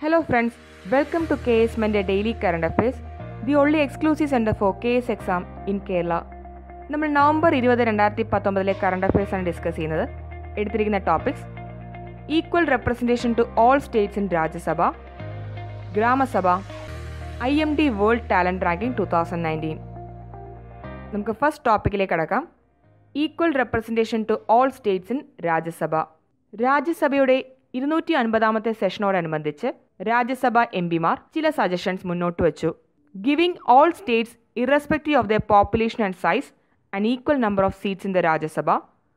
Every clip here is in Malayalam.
Hello friends, welcome to KS Mende Daily Current Affairs, the only exclusive center for KS exam in Kerala. നമ്മൾ നവംബർ ഇരുപത് രണ്ടായിരത്തി പത്തൊമ്പതിലെ കറണ്ട് അഫയേഴ്സ് ആണ് ഡിസ്കസ് ചെയ്യുന്നത് എടുത്തിരിക്കുന്ന topics equal representation to all states in Rajya Sabha Grama Sabha I M D world talent ranking two thousand nineteen നമുക്ക് ഫസ്റ്റ് ടോപ്പിക്കിലേക്ക് കടക്കാം equal representation to all states in Rajya Sabha രാജ്യസഭയുടെ ഇരുന്നൂറ്റി അൻപതാമത്തെ സെഷനോടനുബന്ധിച്ച് രാജ്യസഭ എം പിമാർ ചില സജഷൻസ് മുന്നോട്ട് വച്ചു giving all states irrespective of the population and size and equal number of seats in the Rajya Sabha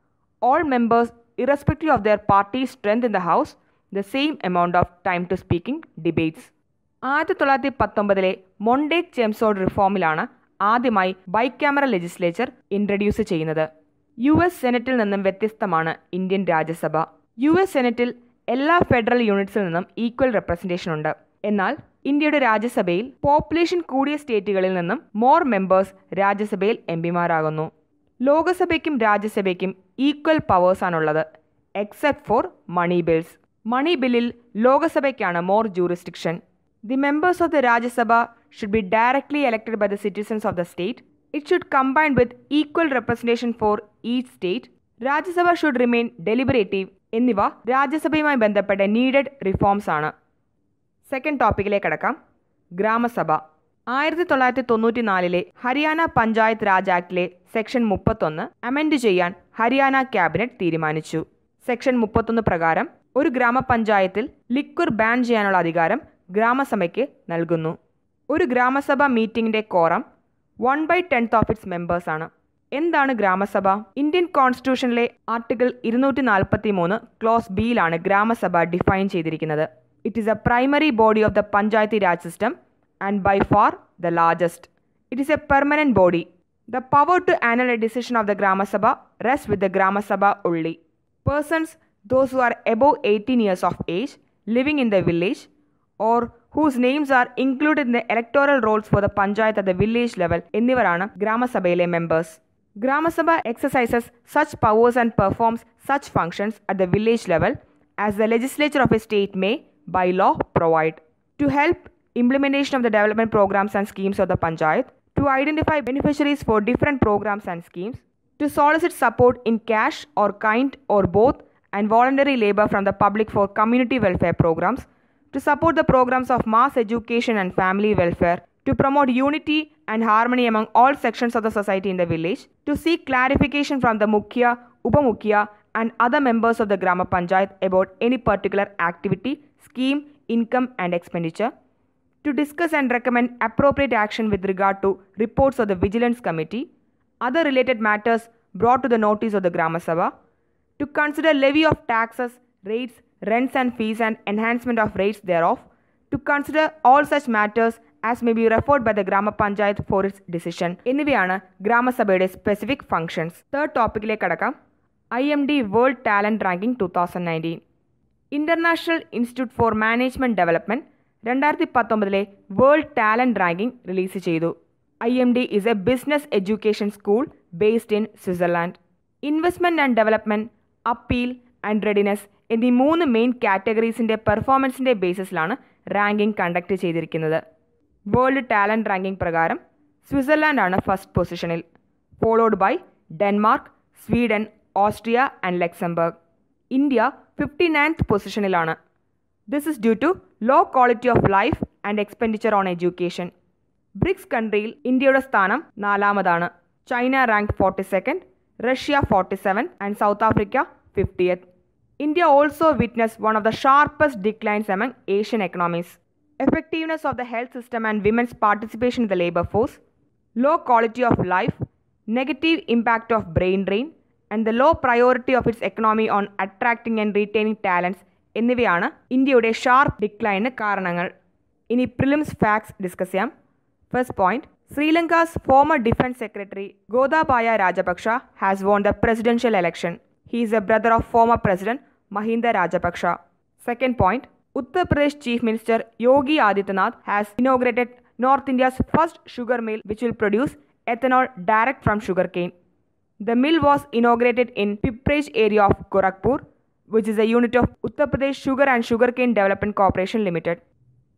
all members irrespective of their party strength in the house the same amount of time to speaking debates ആയിരത്തി തൊള്ളായിരത്തി പത്തൊമ്പതിലെ മൊണ്ടേക് ചെംസോഡ് റിഫോമിലാണ് ആദ്യമായി ബൈക്യാമറ ലെജിസ്ലേച്ചർ ഇൻട്രഡ്യൂസ് ചെയ്യുന്നത് യു എസ് സെനറ്റിൽ നിന്നും വ്യത്യസ്തമാണ് ഇന്ത്യൻ രാജ്യസഭ യു എസ് സെനറ്റിൽ എല്ലാ ഫെഡറൽ യൂണിറ്റ്സിൽ നിന്നും ഈക്വൽ റെപ്രസെൻറ്റേഷൻ ഉണ്ട് എന്നാൽ ഇന്ത്യയുടെ രാജ്യസഭയിൽ പോപ്പുലേഷൻ കൂടിയ സ്റ്റേറ്റുകളിൽ നിന്നും മോർ മെമ്പേഴ്സ് രാജ്യസഭയിൽ എം പിമാരാകുന്നു ലോകസഭയ്ക്കും രാജ്യസഭയ്ക്കും ഈക്വൽ പവേഴ്സാണുള്ളത് except for money bills money ബില്ലിൽ ലോകസഭയ്ക്കാണ് more jurisdiction the members of the Rajya Sabha should be directly elected by the citizens of the state it should combine with equal representation for each state Rajya Sabha should remain deliberative എന്നിവ രാജ്യസഭയുമായി ബന്ധപ്പെട്ട നീഡഡ് റിഫോംസ് ആണ് സെക്കൻഡ് ടോപ്പിക്കിലേക്ക് കടക്കാം ഗ്രാമസഭ ആയിരത്തി തൊള്ളായിരത്തി തൊണ്ണൂറ്റി നാലിലെ ഹരിയാന പഞ്ചായത്ത് രാജ് ആക്ടിലെ സെക്ഷൻ മുപ്പത്തൊന്ന് അമെൻഡ് ചെയ്യാൻ ഹരിയാന ക്യാബിനറ്റ് തീരുമാനിച്ചു സെക്ഷൻ മുപ്പത്തൊന്ന് പ്രകാരം ഒരു ഗ്രാമപഞ്ചായത്തിൽ ലിക്വർ ബാൻ ചെയ്യാനുള്ള അധികാരം ഗ്രാമസഭയ്ക്ക് നൽകുന്നു ഒരു ഗ്രാമസഭ മീറ്റിംഗിന്റെ quorum one by tenth of its members ആണ് എന്താണ് ഗ്രാമസഭ ഇന്ത്യൻ കോൺസ്റ്റിറ്റ്യൂഷനിലെ ആർട്ടിക്കിൾ ഇരുന്നൂറ്റി നാൽപ്പത്തി മൂന്ന് ക്ലോസ് ബിയിലാണ് ഗ്രാമസഭ ഡിഫൈൻ ചെയ്തിരിക്കുന്നത് it is a primary body of the Panchayati Raj system and by far the largest it is a permanent body the power to annul a decision of the Grama Sabha rest with the Grama Sabha only persons those who are above eighteen years of age living in the village or whose names are included in the electoral rolls for the Panchayat at the village level എന്നിവരാണ് ഗ്രാമസഭയിലെ members Grama Sabha exercises such powers and performs such functions at the village level as the legislature of a state may by law provide to help implementation of the development programs and schemes of the panchayat to identify beneficiaries for different programs and schemes to solicit support in cash or kind or both and voluntary labor from the public for community welfare programs to support the programs of mass education and family welfare to promote unity and harmony among all sections of the society in the village to seek clarification from the mukhya upamukhya and other members of the grama panchayat about any particular activity scheme, income, and expenditure, to discuss and recommend appropriate action with regard to reports of the Vigilance Committee, other related matters brought to the notice of the Grama Sabha, to consider levy of taxes, rates, rents and fees and enhancement of rates thereof, to consider all such matters as may be referred by the Grama Panchayat for its decision എന്നിവയാണ് ഗ്രാമസഭയുടെ സ്പെസിഫിക് ഫംഗ്ഷൻസ് തേർഡ് ടോപ്പിക്കിലേക്ക് കടക്കാം I M D world talent ranking two thousand nineteen international institute for management development രണ്ടായിരത്തി പത്തൊമ്പതിലെ വേൾഡ് ടാലന്റ് റാങ്കിംഗ് റിലീസ് ചെയ്തു I M D is a business education school based in Switzerland investment and development appeal and readiness എന്നീ മൂന്ന് മെയിൻ കാറ്റഗറീസിന്റെ പെർഫോമൻസിന്റെ ബേസിസിലാണ് റാങ്കിംഗ് കണ്ടക്ട് ചെയ്തിരിക്കുന്നത് വേൾഡ് ടാലന്റ് റാങ്കിംഗ് പ്രകാരം സ്വിറ്റ്സർലാൻഡ് ആണ് ഫസ്റ്റ് പൊസിഷനിൽ followed by Denmark Sweden Austria and Luxembourg India fifty ninth പൊസിഷനിലാണ് this is due to low quality of life and expenditure on education BRICS കൺട്രിയിൽ ഇന്ത്യയുടെ സ്ഥാനം നാലാമതാണ് China rank forty second Russia forty seven and South Africa fiftieth India also witness one of the sharpest declines among Asian economies effectiveness of the health system and women's participation in the labor force, low quality of life, negative impact of brain drain, and the low priority of its economy on attracting and retaining talents എന്നിവയാണ് ഇന്ത്യയുടെ ഷാർപ്പ് ഡിക്ലൈന് കാരണങ്ങൾ ഇനി പ്രിലിംസ് ഫാക്ട്സ് ഡിസ്കസ് ചെയ്യാം first point Sri Lanka's former defence secretary Gotabaya Rajapaksa has won the presidential election he is a brother of former president Mahinda Rajapaksa second point Uttar Pradesh Chief Minister Yogi Adityanath has inaugurated North India's first sugar mill which will produce ethanol direct from sugarcane. The mill was inaugurated in Pipraj area of Gorakhpur, which is a unit of Uttar Pradesh Sugar and Sugarcane Development Corporation Limited.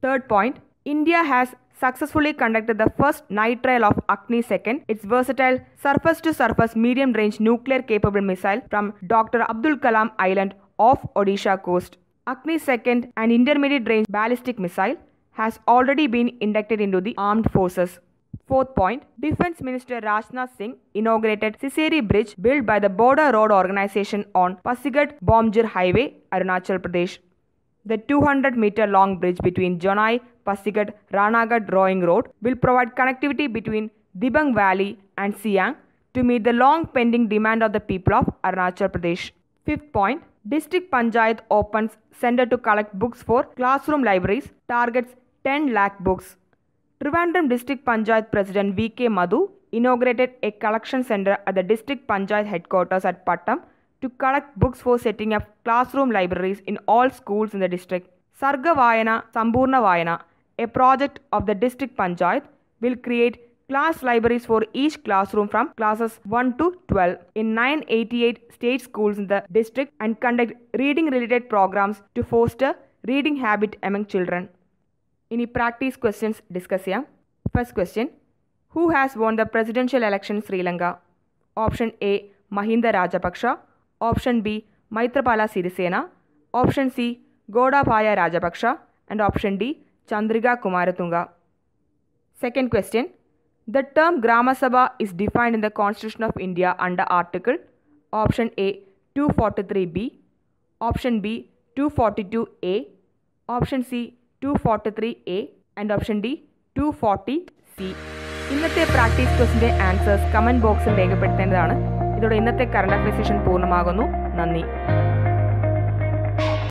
Third point India has successfully conducted the first night trial of Agni 2nd, its versatile surface to surface medium range nuclear capable missile from Dr. Abdul Kalam Island off Odisha coast. Agni 2nd, an intermediate range ballistic missile, has already been inducted into the armed forces. Fourth point Defense Minister Rajnath Singh inaugurated Siseri Bridge built by the Border Road Organization on Pasigat Bomjir Highway, Arunachal Pradesh. The 200 meter long bridge between Jonai, Pasigat, Ranagat Rowing Road will provide connectivity between Dibang Valley and Siang to meet the long pending demand of the people of Arunachal Pradesh. Fifth point District Panchayat opens center to collect books for classroom libraries, targets 10 lakh books. Trivandrum District Panchayat President V.K. Madhu inaugurated a collection center at the District Panchayat headquarters at Pattam to collect books for setting up classroom libraries in all schools in the district. Sarga Vayana Samburna Vayana, a project of the District Panchayat, will create class libraries for each classroom from classes 1 to 12 in 988 state schools in the district and conduct reading related programs to foster reading habit among children. ഇനി പ്രാക്ടീസ് ക്വസ്റ്റ്യൻസ് ഡിസ്കസ് ചെയ്യാം first question who has won the presidential election Sri Lanka option A Mahinda Rajapaksa option B Maithripala Sirisena option C Gotabaya Rajapaksa and option D Chandrika Kumaratunga second question the term Grama Sabha is defined in the constitution of India under article option A two forty three B option B two forty two A option C two forty three A and option D to forty C ഇന്നത്തെ പ്രാക്ടീസ് ക്വസ്റ്റിൻ്റെ ആൻസേഴ്സ് കമൻറ്റ് ബോക്സിൽ രേഖപ്പെടുത്തേണ്ടതാണ് ഇതോടെ ഇന്നത്തെ കറണ്ട് അഫയർ സെഷൻ പൂർണ്ണമാകുന്നു നന്ദി